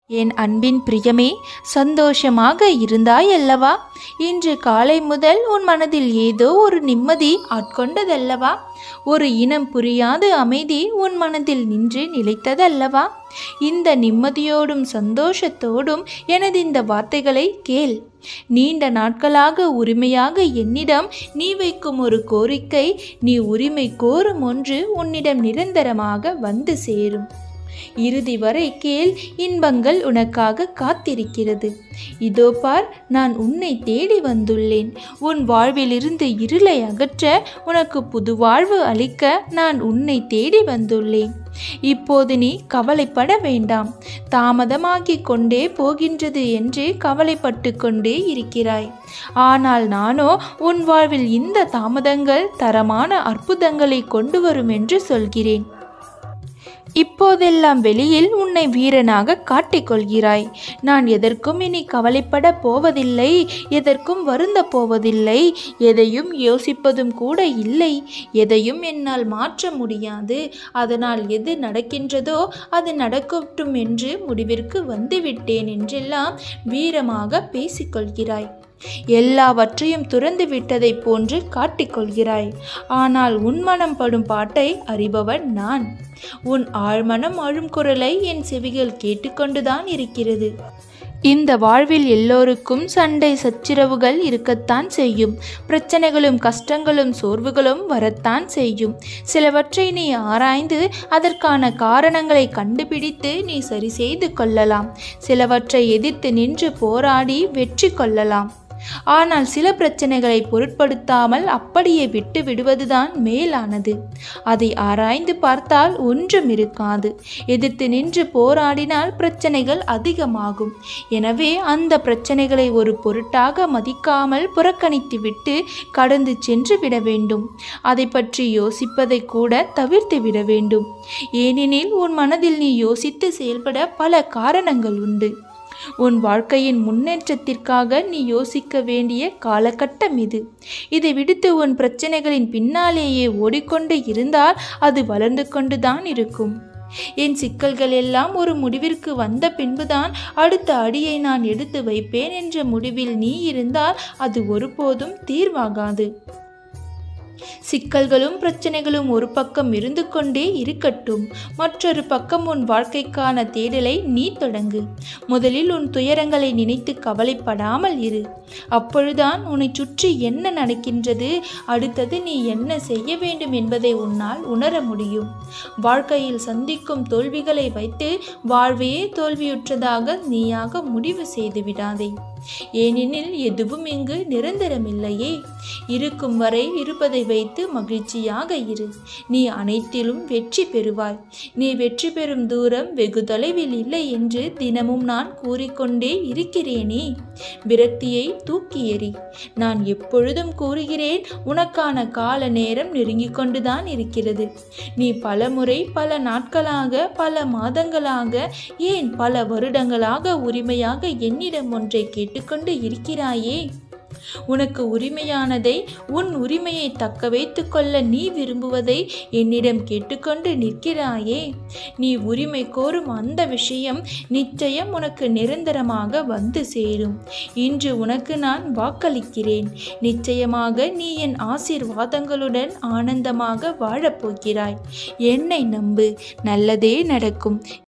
என் அன்பின் பிரியமே சந்தோஷமாக இருந்தாய் அல்லவா இன்று காலை முதல் உன் மனதில் ஏதோ ஒரு நிம்மதி ஆட்கொண்டதல்லவா ஒரு இனம் புரியாத அமைதி உன் மனதில் நின்று நிலைத்ததல்லவா இந்த நிம்மதியோடும் சந்தோஷத்தோடும் எனது இந்த வார்த்தைகளை கேள் நீண்ட நாட்களாக உரிமையாக என்னிடம் நீ வைக்கும் ஒரு கோரிக்கை நீ உரிமை கோரும் ஒன்று உன்னிடம் நிரந்தரமாக வந்து சேரும் இறுதி வரை கேள் இன்பங்கள் உனக்காக காத்திருக்கிறது இதோ பார் நான் உன்னை தேடி வந்துள்ளேன் உன் வாழ்விலிருந்து இருளை அகற்ற உனக்கு புது வாழ்வு அளிக்க நான் உன்னை தேடி வந்துள்ளேன் இப்போது நீ கவலைப்பட வேண்டாம் தாமதமாகிக் கொண்டே போகின்றது என்று கவலைப்பட்டு கொண்டே இருக்கிறாய் ஆனால் நானோ உன் வாழ்வில் இந்த தாமதங்கள் தரமான அற்புதங்களை கொண்டு வரும் என்று சொல்கிறேன் இப்போதெல்லாம் வெளியில் உன்னை வீரனாக காட்டிக்கொள்கிறாய் நான் எதற்கும் இனி கவலைப்பட போவதில்லை எதற்கும் வருந்த போவதில்லை எதையும் யோசிப்பதும் கூட இல்லை எதையும் என்னால் மாற்ற முடியாது அதனால் எது நடக்கின்றதோ அது நடக்கட்டும் என்று முடிவிற்கு வந்துவிட்டேன் என்றெல்லாம் வீரமாக பேசிக்கொள்கிறாய் எல்லாவற்றையும் துறந்து விட்டதைப் போன்று காட்டிக்கொள்கிறாய் ஆனால் உன் மனம் படும் பாட்டை அறிபவன் நான் உன் ஆழ்மனம் அழும் குரலை என் செவிகள் கேட்டுக்கொண்டுதான் இருக்கிறது இந்த வாழ்வில் எல்லோருக்கும் சண்டை சச்சரவுகள் இருக்கத்தான் செய்யும் பிரச்சனைகளும் கஷ்டங்களும் சோர்வுகளும் வரத்தான் செய்யும் சிலவற்றை நீ ஆராய்ந்து அதற்கான காரணங்களை கண்டுபிடித்து நீ சரி செய்து கொள்ளலாம் சிலவற்றை எதிர்த்து நின்று போராடி வெற்றி கொள்ளலாம் ஆனால் சில பிரச்சனைகளை பொருட்படுத்தாமல் அப்படியே விட்டு விடுவதுதான் மேலானது அதை ஆராய்ந்து பார்த்தால் ஒன்றும் இருக்காது எதிர்த்து நின்று போராடினால் பிரச்சனைகள் அதிகமாகும் எனவே அந்த பிரச்சனைகளை ஒரு பொருட்டாக மதிக்காமல் புறக்கணித்துவிட்டு கடந்து சென்று விட வேண்டும் அதை பற்றி யோசிப்பதை கூட தவிர்த்து விட வேண்டும் ஏனெனில் உன் மனதில் நீ யோசித்து செயல்பட பல காரணங்கள் உண்டு உன் வாழ்க்கையின் முன்னேற்றத்திற்காக நீ யோசிக்க வேண்டிய காலகட்டம் இது இதை விடுத்து உன் பிரச்சனைகளின் பின்னாலேயே ஓடிக்கொண்டு இருந்தால் அது வளர்ந்து கொண்டுதான் இருக்கும் என் சிக்கல்கள் எல்லாம் ஒரு முடிவிற்கு வந்த பின்புதான் அடுத்த அடியை நான் எடுத்து வைப்பேன் என்ற முடிவில் நீ இருந்தால் அது ஒருபோதும் தீர்வாகாது சிக்கல்களும் பிரச்சனைகளும் ஒரு பக்கம் இருந்து கொண்டே இருக்கட்டும் மற்றொரு பக்கம் உன் வாழ்க்கைக்கான தேடலை நீ தொடங்கு முதலில் உன் துயரங்களை நினைத்து கவலைப்படாமல் இரு அப்பொழுதுதான் உன்னை சுற்றி என்ன நடக்கின்றது அடுத்தது நீ என்ன செய்ய வேண்டும் என்பதை உன்னால் உணர முடியும் வாழ்க்கையில் சந்திக்கும் தோல்விகளை வைத்து வாழ்வையே தோல்வியுற்றதாக நீயாக முடிவு செய்து விடாதே ஏனெனில் எதுவும் இங்கு நிரந்தரமில்லையே இருக்கும் வரை இருப்பதை வைத்து மகிழ்ச்சியாக இரு நீ அனைத்திலும் வெற்றி பெறுவாய் நீ வெற்றி பெறும் தூரம் வெகு தொலைவில் இல்லை என்று தினமும் நான் கூறிக்கொண்டே இருக்கிறேனே விரக்தியை தூக்கி எறி நான் எப்பொழுதும் கூறுகிறேன் உனக்கான கால நேரம் நெருங்கிக் கொண்டுதான் இருக்கிறது நீ பல முறை பல நாட்களாக பல மாதங்களாக ஏன் பல வருடங்களாக உரிமையாக என்னிடம் ஒன்றை கேட்டுக்கொண்டு இருக்கிறாயே உனக்கு உரிமையானதை உன் உரிமையை தக்க வைத்து கொள்ள நீ விரும்புவதை என்னிடம் கேட்டுக்கொண்டு நிற்கிறாயே நீ உரிமை கோரும் அந்த விஷயம் நிச்சயம் உனக்கு நிரந்தரமாக வந்து சேரும் இன்று உனக்கு நான் வாக்களிக்கிறேன் நிச்சயமாக நீ என் ஆசீர்வாதங்களுடன் ஆனந்தமாக வாழப்போகிறாய் என்னை நம்பு நல்லதே நடக்கும்